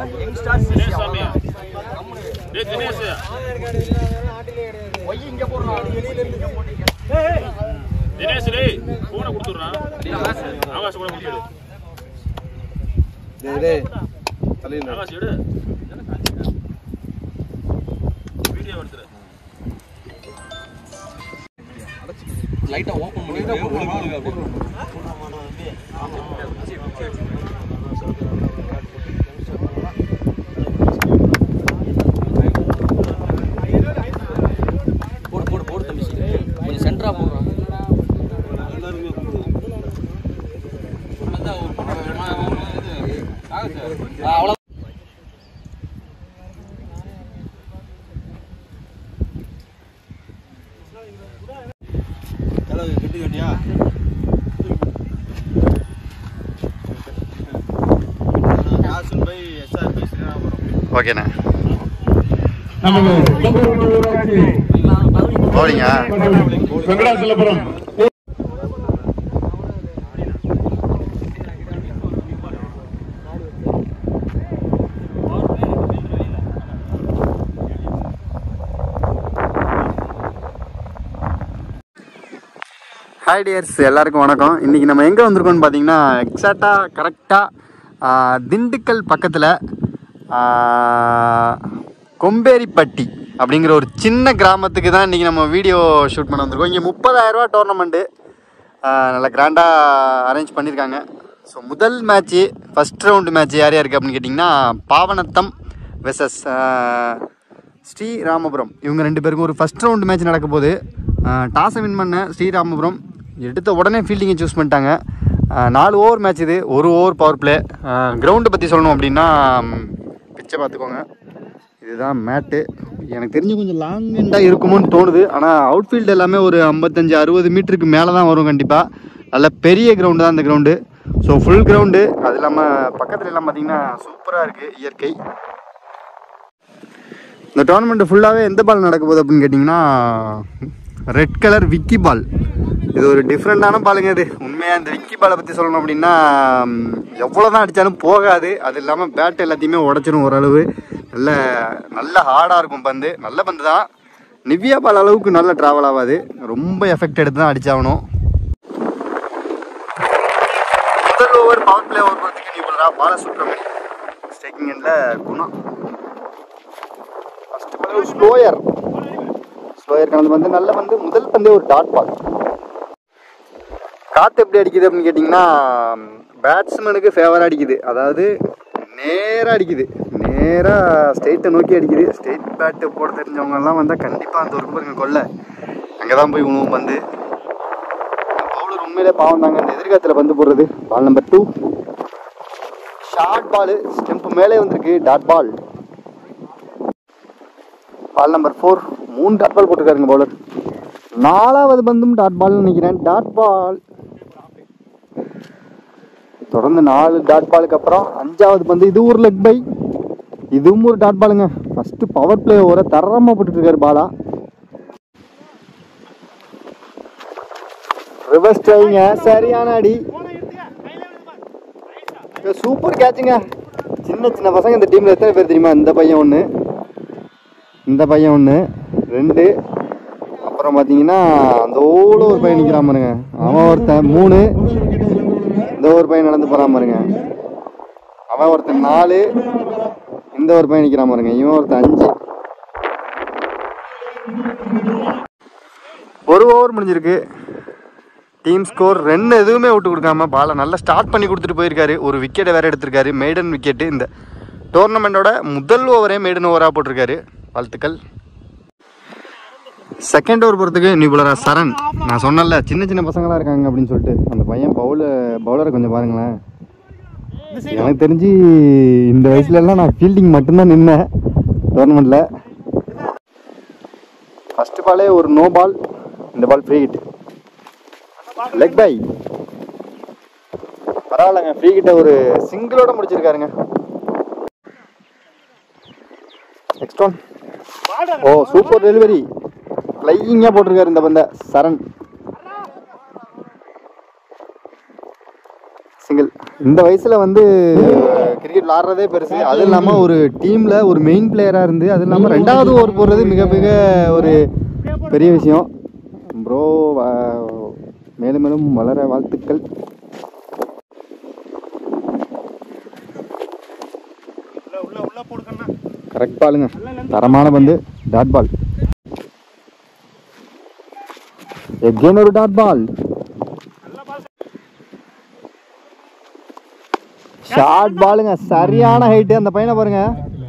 Youngsters Dinesh சாமி டேய் Dinesh Y இங்க போடுறான் தினேஷ் டேய் போனை கொடுத்துடுறான் ஆகாஷ் கூட கொடுத்துடு ஆகாஷ் எடு வீடியோ எடுத்துரு போடு போடு போடு தம்பி கொஞ்சம் சென்டரா போடுறான் அவ்வளோ ஓகேண்ணா நமது தொண்டர்பட்டி ஊராட்சி போறீங்க வெங்கடாச்சலபுரம் ஹாய் டியர்ஸ் எல்லாருக்கும் வணக்கம் இன்றைக்கி நம்ம எங்கே வந்திருக்கோம்னு பார்த்தீங்கன்னா எக்ஸாக்டாக கரெக்டாக திண்டுக்கல் பக்கத்தில் கொம்பேரிப்பட்டி அப்படிங்கிற ஒரு சின்ன கிராமத்துக்கு தான் இன்றைக்கி நம்ம வீடியோ ஷூட் பண்ண வந்திருக்கோம் இங்கே முப்பதாயிரரூவா டோர்னமெண்ட்டு நல்லா கிராண்டாக அரேஞ்ச் பண்ணியிருக்காங்க ஸோ முதல் மேட்ச்சு ஃபஸ்ட் ரவுண்டு மேட்ச் யார் யாருக்கு அப்படின்னு கேட்டிங்கன்னா பாவனத்தம் வெசஸ் ஸ்ரீராமபுரம் இவங்க ரெண்டு பேருக்கும் ஒரு ஃபஸ்ட் ரவுண்டு மேட்ச் நடக்க போகுது டாஸை வின் பண்ண ஸ்ரீராமபுரம் எடுத்த உடனே ஃபீல்டிங்கை சூஸ் பண்ணிட்டாங்க அஹ், நாலு ஓவர் மேட்ச் இது ஒரு ஓவர் பவர் பிளே கிரவுண்டை பற்றி சொல்லணும் அப்படின்னா பிச்சை பார்த்துக்கோங்க இதுதான் மேட்டு எனக்கு தெரிஞ்சு கொஞ்சம் லாங் எண்டாக இருக்குமோன்னு தோணுது ஆனால் அவுட்ஃபீல்டு எல்லாமே ஒரு ஐம்பத்தஞ்சு அறுபது மீட்டருக்கு மேலே தான் வரும் கண்டிப்பாக நல்ல பெரிய கிரவுண்டு தான் இந்த கிரவுண்டு ஸோ ஃபுல் கிரவுண்டு அது இல்லாமல் பக்கத்துல எல்லாம் பார்த்தீங்கன்னா சூப்பராக இருக்குது இயற்கை இந்த டோர்னமெண்ட் ஃபுல்லாகவே எந்த பால் நடக்க போகுது அப்படின்னு கேட்டிங்கன்னா ரெட் கலர் விக்கி பால் இது ஒரு டிஃப்ரெண்ட்டான பாலுங்க இது உண்மையாக இந்த விக்கி பாலை பற்றி சொல்லணும் அப்படின்னா எவ்வளோ தான் அடித்தாலும் போகாது அது இல்லாமல் பேட் எல்லாத்தையுமே உடச்சிரும் ஓரளவு நல்ல நல்ல ஹார்டாக இருக்கும் பந்து நல்ல பந்து தான் நிவ்யா பால் அளவுக்கு நல்ல ட்ராவல் ஆகாது ரொம்ப எஃபெக்ட் எடுத்து தான் அடிச்சாகணும் முதல் ஓவர் பவர் பிளே ஓவர் பொறுத்துக்கு நீ போடுறா பால சுற்றுறமணி ஸ்டேக்கிங் எண்டில் குணம் ஃபர்ஸ்ட் பால் ஒரு ஸ்லோயர் ஸ்லோயர் கலந்து வந்து நல்ல வந்து முதல் பந்தே ஒரு டாட் பால் காற்று எப்படி அடிக்குது அப்படின்னு கேட்டிங்கன்னா பேட்ஸ்மேனுக்கு ஃபேவராக அடிக்குது அதாவது நேராக அடிக்குது நேராக ஸ்டேட்டை நோக்கி அடிக்குது ஸ்டேட் பேட்டு போட தெரிஞ்சவங்கெல்லாம் வந்தால் கண்டிப்பாக அந்த ஒரு பாருங்க கொல்ல அங்கே தான் போய் உணவு பந்து பவுலர் உண்மையிலே பாவம் தாங்க இந்த எதிர்காலத்தில் பந்து போடுறது ball number two short ball stump மேலே வந்திருக்கு dot ball ball number four மூணு டாட் பால் போட்டிருக்காருங்க பவுலர் நாலாவது பந்தும் டாட் பால் நினைக்கிறேன் டாட் பால் தொடர்ந்து நாலு டாட் பாலுக்கு அப்புறம் அஞ்சாவது பந்து இது ஒரு லெக் பை இதுவும் ஒரு டாட் பாலுங்க ஃபர்ஸ்ட் பவர் பிளே ஓர தரமா போட்டுட்டு இருக்காரு பாலா ரிவர்ஸ் ட்ரைங்க சரியான அடி சூப்பர் கேட்சுங்க சின்ன சின்ன பசங்க இந்த டீம்ல எத்தனை பேர் தெரியுமா இந்த பையன் ஒன்று இந்த பையன் ஒன்று ரெண்டு அப்புறம் பார்த்தீங்கன்னா அந்த ஓட ஒரு பையன் நிற்கிறான் பாருங்க அவன் ஒருத்தன் மூணு இந்த ஒரு பையன் நடந்து போகிறான் பாருங்க அவன் ஒருத்தன் நாலு இந்த ஒரு பையன் நிற்கிறான் பாருங்க இவன் ஒருத்தன் அஞ்சு ஒரு ஓவர் முடிஞ்சிருக்கு டீம் ஸ்கோர் ரன் எதுவுமே விட்டு கொடுக்காம பாலை நல்லா ஸ்டார்ட் பண்ணி கொடுத்துட்டு போயிருக்காரு ஒரு விக்கெட்டை வேற எடுத்திருக்காரு மெய்டன் விக்கெட்டு இந்த டோர்னமெண்ட்டோட முதல் ஓவரே மெய்டன் ஓவராக போட்டிருக்காரு வாழ்த்துக்கள் செகண்ட் ஓவர் போகிறதுக்கு நிபுலரா சரண் நான் சொன்னல சின்ன சின்ன பசங்களாம் இருக்காங்க அப்படின்னு சொல்லிட்டு அந்த பையன் பவுலர் பவுலரை கொஞ்சம் பாருங்களேன் எனக்கு தெரிஞ்சு இந்த வயசுல எல்லாம் நான் ஃபீல்டிங் மட்டும்தான் நின்னேன் டோர்னமெண்ட்டில் ஃபர்ஸ்ட் பாலே ஒரு நோ பால் இந்த ball free hit leg bye பரவாயில்லைங்க ஃப்ரீ கிட்ட ஒரு சிங்கிளோட முடிச்சிருக்காருங்க next one oh super delivery ஃப்ளையிங்காக போட்டிருக்காரு இந்த பந்த சரண் சிங்கிள் இந்த வயசில் வந்து கிரிக்கெட் விளாட்றதே பெருசு அது இல்லாமல் ஒரு டீமில் ஒரு மெயின் பிளேயராக இருந்து அது இல்லாமல் ரெண்டாவது ஓவர் போடுறது மிக மிக ஒரு பெரிய விஷயம் ப்ரோ மேலும் மேலும் வளர வாழ்த்துக்கள் கரெக்ட் பாலுங்க தரமான பந்து டாட் பால் எகேன் ஒரு டாட் பால் ஷார்ட் பாலுங்க சரியான ஹைட்டு அந்த பையனை பாருங்க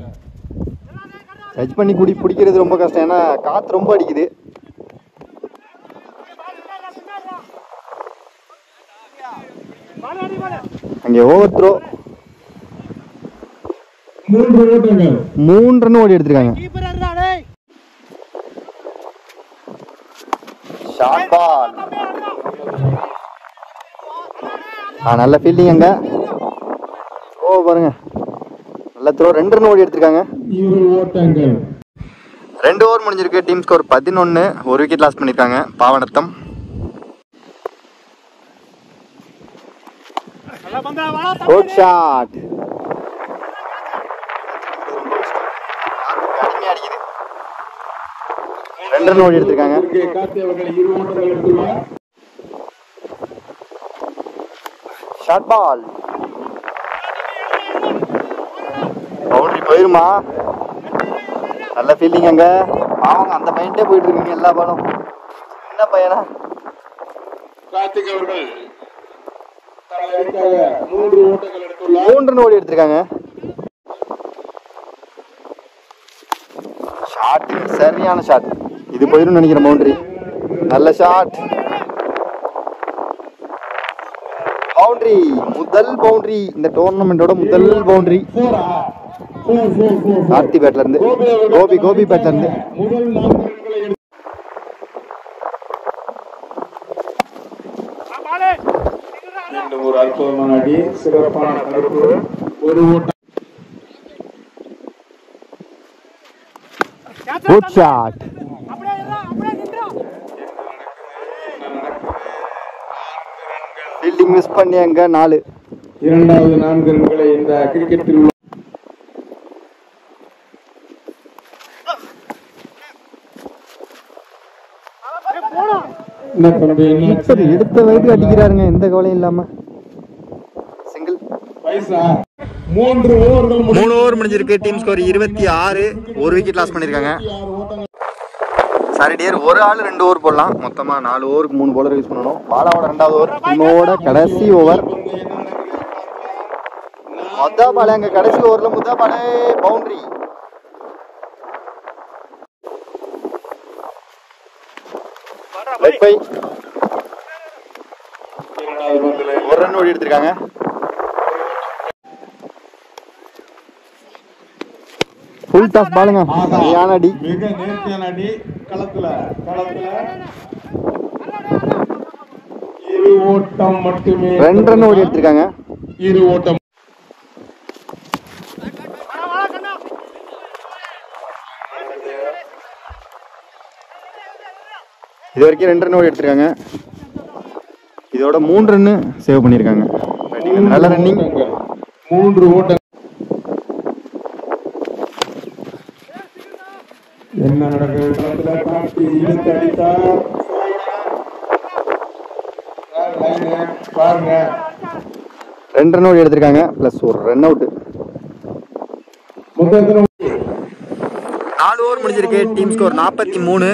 டச் பண்ணி குடி பிடிக்கிறது ரொம்ப கஷ்டம் ஏன்னா காற்று ரொம்ப அடிக்குது அங்கே ஓவர் த்ரோ மூன்று ஓட்டங்கள் மூணு ரன் ஓடி எடுத்திருக்காங்க ஷார்ட் பால் ஆ நல்ல ஃபீல்டிங் அங்க ஓ பாருங்க நல்ல த்ரோ ரெண்டு ரன் ஓடி எடுத்திருக்காங்க இரு ஓட்டங்கள் ரெண்டு ஓவர் முடிஞ்சிருக்கு டீம் ஸ்கோர் பதினொன்று ஒரு விக்கெட் லாஸ் பண்ணியிருக்காங்க பாவனத்தம் குட் ஷாட் ரெண்டு ரன் ஓடி எடுத்திருக்காங்க இங்கே கார்த்தி அவர்கள் இரு ஓட்டங்கள் எடுத்துள்ளார் ஷார்ட் பால் பவுண்டரி போயிருமா நல்ல ஃபீல்டிங் அங்க பாவங்க அந்த பையன்ட்டே போயிட்டு இருக்கீங்க எல்லா பாலும் என்ன பையனா கார்த்திக் அவர்கள் தனது அணிக்காக மூன்று ஓட்டங்கள் எடுத்துள்ளார் மூன்று ரன் ஓடி எடுத்திருக்காங்க ஷாட் சரியான ஷாட் இது போயிரும் நினைக்கிறேன் பவுண்டரி நல்ல ஷாட் பவுண்டரி முதல் பவுண்டரி இந்த டோர்னமெண்டோட முதல் பவுண்டரி போரா போர் போர் போர் கார்த்தி பேட்ல இருந்து கோபி கோபி பேட்ல இருந்து முதல் நான்கு ரன்களை எடுத்து மீண்டும் ஒரு அற்புதமான அடி சிறப்பான தடுப்பு ஒரு ஓட்டம் குட் ஷாட் ஃபீல்டிங் மிஸ் பண்ணி அங்க நாலு இரண்டாவது நான்கு ரன்களை இந்த கிரிக்கெட்டில் உள்ள என்ன தம்பி என்ன சரி எடுத்த வயதுக்கு அடிக்கிறாருங்க எந்த கவலையும் இல்லாம சிங்கிள் பைசா மூன்று ஓவர்கள் முடிந்து மூணு ஓவர் முடிஞ்சிருக்கு டீம் ஸ்கோர் இருபத்தி ஆறு ஒரு விக்கெட் லாஸ் பண்ணியிருக்காங்க ஆறு ஓட்டங்கள் சாரி டியர் ஒரு ஆள் ரெண்டு ஓவர் போடலாம் மொத்தமா நாலு ஓவருக்கு மூணு bowler யூஸ் பண்ணணும் பாலாவோட ரெண்டாவது ஓவர் இன்னோட கடைசி ஓவர் மொத்த பால் அங்க கடைசி ஓவர்ல முத்தா பாலே பவுண்டரி லெக் பை இரண்டாவது பந்தில் ஒரு ரன் ஓடி எடுத்திருக்காங்க ஃபுல் டாஸ் பாலுங்க சரியான அடி மிக நேர்த்தியான அடி களத்துல களத்துல இரு ஓட்டம் மட்டுமே ரெண்டு ரன் ஓடி எடுத்திருக்காங்க இரு ஓட்டம் இது வரைக்கும் ரெண்டு ரன் ஓடி எடுத்திருக்காங்க இதோட மூணு ரன்னு சேவ் பண்ணியிருக்காங்க நல்ல ரன்னிங் ஓட்டங்கள். மூன்று ஓட்டங்கள் என்ன நடக்குது களத்துல கார்த்தி இழுத்து அடித்தார் லைனு, பாருங்க ரெண்டு ரன் ஓடி எடுத்திருக்காங்க ப்ளஸ் ஒரு ரன் அவுட் முதல் தடவை நாலு ஓவர் முடிஞ்சிருக்கு டீம் ஸ்கோர் நாற்பத்தி மூணு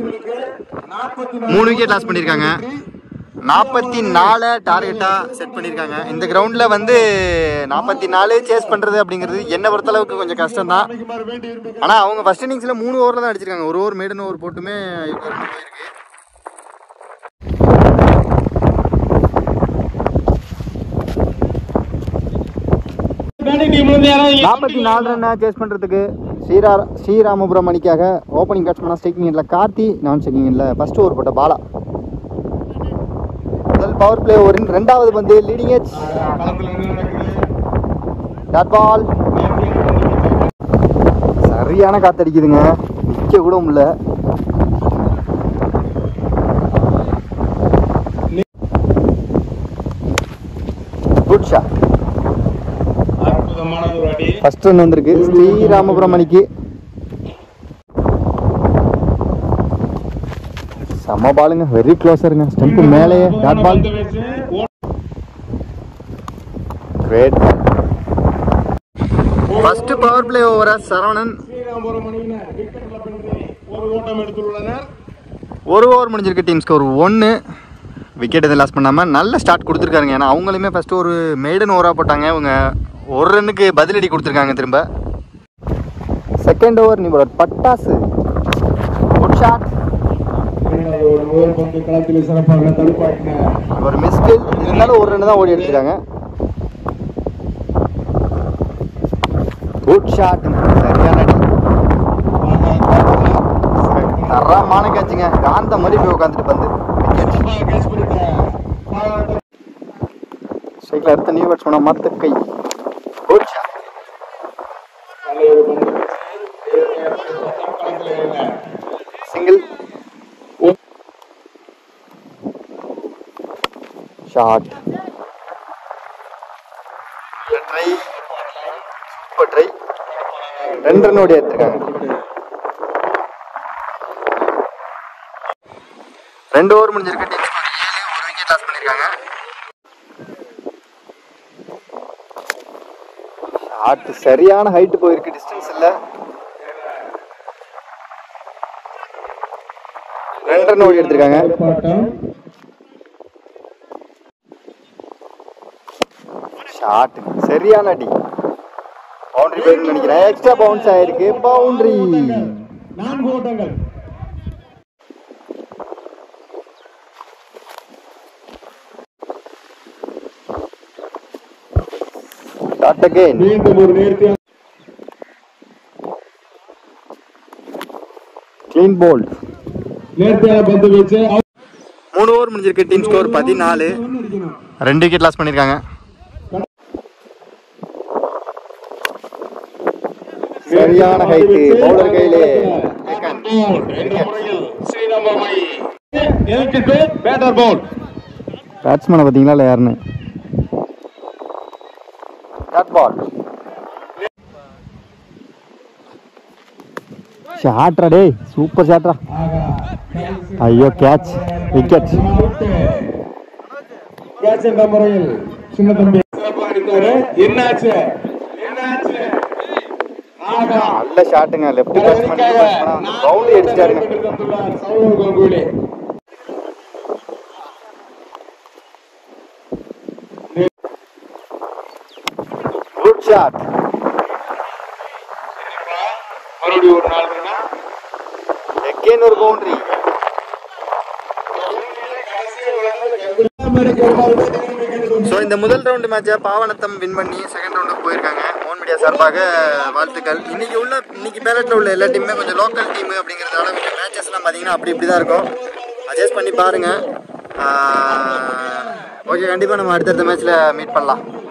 மூணு விக்கெட் லாஸ் பண்ணியிருக்காங்க நாற்பத்தி நாலு டார்கெட்டாக செட் பண்ணியிருக்காங்க இந்த கிரவுண்டில் வந்து நாற்பத்தி நாலு சேஸ் பண்ணுறது அப்படிங்கிறது என்னை பொறுத்தளவுக்கு கொஞ்சம் கஷ்டம் தான் ஆனால் அவங்க ஃபர்ஸ்ட் இன்னிங்ஸில் மூணு ஓவரில் தான் அடிச்சிருக்காங்க ஒரு ஓவர் மேடன் ஓவர் போட்டுமே இவ்வளோ run போயிருக்கு நாற்பத்தி நாலு ரன் சேஸ் பண்ணுறதுக்கு ஸ்ரீரா ஸ்ரீராமபுரம் அணிக்காக ஓப்பனிங் பேட்ஸ்மேனாக ஸ்டேக்கிங் இல்லை கார்த்தி நான் ஸ்டேக்கிங் இல்லை ஃபர்ஸ்ட் ஓவர் போட்ட பாலா முதல் பவர் பிளே ஓவரின் ரெண்டாவது பந்து லீடிங் ஏஜ் களத்துல என்ன நடக்குது டாட் பால் சரியான காத்தடிக்குதுங்க நிற்க கூட முடியல குட் ஷாட் அற்புதமானது ஒரு அடி ஃபர்ஸ்ட் ரன் வந்திருக்கு ஸ்ரீராமபுரம் அணிக்கு செம பாலுங்க வெரி க்ளோஸருங்க ஸ்டெம்ப் மேலேயே டாட் பால் பந்து வீச்சு, oh- great first power play ஓவரா சரவணன் ஸ்ரீராமபுரம் அணியினர் விக்கெட்ல பின்றி ஒரு ஓட்டம் எடுத்துள்ளனர் ஒரு ஓவர் முடிஞ்சிருக்கு டீம் ஸ்கோர் ஒன்று விக்கெட் எதுவும் லாஸ் பண்ணாமல் நல்ல ஸ்டார்ட் கொடுத்துருக்காருங்க ஏன்னா அவங்களுமே ஃபஸ்ட்டு ஒரு மெய்டன் ஓவராக போட்டாங்க இவங்க ஒரு ரன்னுக்கு பதிலடி கொடுத்துருக்காங்க திரும்ப செகண்ட் ஓவர் நீ பட்டாசு குட் ஷாட் இரண்டாவது ஒரு முதல் பந்து களத்தில் சிறப்பாக தடுப்பாட்டினர் ஒரு மிஸ்டு இருந்தாலும் ஒரு ரன் தான் ஓடி எடுத்துருக்காங்க குட் ஷாட் சரியான அடி தரமான கேட்சுங்க காந்த மாதிரி போய் உட்காந்துட்டு பந்து விக்கெட் கேட்ச் பண்ணிட்ட பாராட்டு ஸ்ட்ரைக்கில் அடுத்த நியூ பேட்ஸ்மேனா மத்த கை குட் ஷாட் நல்ல ஒரு பந்து வீச்சு, களத்தில் இறங்கினர். Single shot try super try ரெண்டு ரன் ஓடி எடுத்திருக்காங்க ரெண்டு ஓவர் முடிஞ்சிருக்கு டீம் ஏழு ஒரு விக்கெட் லாஸ் பண்ணியிருக்காங்க ஷாட் சரியான ஹைட் போயிருக்கு டிஸ்டன்ஸ் இல்லை ரெண்டு ரன் ஓடி எடுத்திருக்காங்க ஆர்ப்பாட்டம் ஷாட் சரியான அடி பவுண்டரி போயிருக்குன்னு நினைக்கிறேன் எக்ஸ்ட்ரா பவுன்ஸ் ஆயிருக்கு பவுண்டரி நான்கு ஓட்டங்கள் ஷாட் அகைன் மீண்டும் ஒரு நேர்த்தியான க்ளீன் போல்ட் நேர்த்தியான பந்து வீச்சு மூணு ஓவர் முடிஞ்சிருக்கு டீம் ஸ்கோர் பதினாலு ரெண்டு விக்கெட் லாஸ் பண்ணியிருக்காங்க சரியான ஹைட்டு பவுலர் கையிலே பேட்டர் பவுல் பேட்ஸ்மேனை பார்த்தீங்களா இல்லை யாருன்னு டாட் பால் ஷாட்ரா டேய் சூப்பர் ஷாட்ரா ஐயோ கேட்ச் விக்கெட் கேட்ச் என்ற முறையில் சின்ன தம்பி சிறப்பாக அடித்தாரு என்னாச்சு என்னாச்சு ஆகா நல்ல ஷாட்டுங்க லெஃப்ட் பேட்ஸ்மேன் பவுண்டரி அடிச்சிட்டாருங்க சௌரவ் கங்குலி குட் ஷாட் மறுபடியும் ஒரு நாள் இருக்குன்னா எகேன் ஒரு பவுண்டரி ஸோ இந்த முதல் ரவுண்டு மேட்சை பாவனத்தம் வின் பண்ணி செகண்ட் ரவுண்டுக்கு போயிருக்காங்க ஓன் மீடியா சார்பாக வாழ்த்துக்கள் இன்னைக்கு உள்ள இன்னைக்கு பேலட்டில் உள்ள எல்லா டீமுமே கொஞ்சம் லோக்கல் டீம் அப்படிங்கிறதால கொஞ்சம் மேட்சஸ்லாம் பார்த்தீங்கன்னா அப்படி இப்படி தான் இருக்கும் அட்ஜஸ்ட் பண்ணி பாருங்கள் ஓகே கண்டிப்பாக நம்ம அடுத்தடுத்த மேட்ச்சில் மீட் பண்ணலாம்